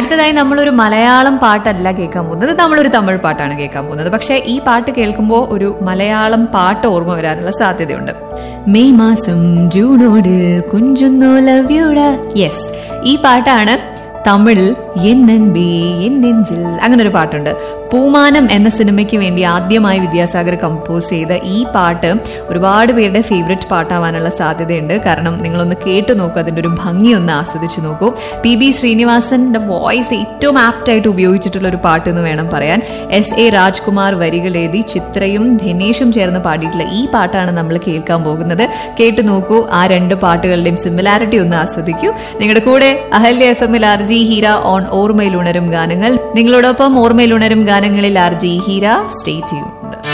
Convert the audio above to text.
അടുത്തതായി നമ്മളൊരു മലയാളം പാട്ടല്ല കേൾക്കാൻ പോകുന്നത് നമ്മളൊരു തമിഴ് പാട്ടാണ് കേൾക്കാൻ പോകുന്നത് പക്ഷേ ഈ പാട്ട് കേൾക്കുമ്പോൾ ഒരു മലയാളം പാട്ട് ഓർമ്മ വരാനുള്ള സാധ്യതയുണ്ട് മെയ് മാസം ജൂണോട് കുഞ്ചുന്നു ലവ്യൂട യെസ് ഈ പാട്ടാണ് തമിഴിൽ എന്നൻബേ എന്നെഞ്ചിൽ അങ്ങനെ ഒരു പാട്ടുണ്ട് പൂമാനം എന്ന സിനിമയ്ക്ക് വേണ്ടി ആദ്യമായി വിദ്യാസാഗർ കമ്പോസ് ചെയ്ത ഈ പാട്ട് ഒരുപാട് പേരുടെ ഫേവററ്റ് പാട്ടാവാനുള്ള സാധ്യതയുണ്ട് കാരണം നിങ്ങളൊന്ന് കേട്ടു നോക്കൂ അതിന്റെ ഒരു ഭംഗി ഒന്ന് ആസ്വദിച്ചു നോക്കൂ പി ബി ശ്രീനിവാസന്റെ വോയിസ് ഏറ്റവും ആപ്റ്റ് ആയിട്ട് ഉപയോഗിച്ചിട്ടുള്ള ഒരു പാട്ട് എന്ന് വേണം പറയാൻ എസ് എ രാജ്കുമാർ വരികൾ എഴുതി ചിത്രയും ധനേഷും ചേർന്ന് പാടിയിട്ടുള്ള ഈ പാട്ടാണ് നമ്മൾ കേൾക്കാൻ പോകുന്നത് കേട്ടു നോക്കൂ ആ രണ്ട് പാട്ടുകളുടെയും സിമിലാരിറ്റി ഒന്ന് ആസ്വദിക്കൂ നിങ്ങളുടെ കൂടെ അഹല്യ എഫ് എമ്മിൽ ആർ ജി ഹീര ഓൺ ഓർമ്മയിൽ ഉണരും ഗാനങ്ങൾ നിങ്ങളോടൊപ്പം ഓർമ്മയിൽ ഉണരും ഗാനങ്ങളിൽ R G Heera stay tuned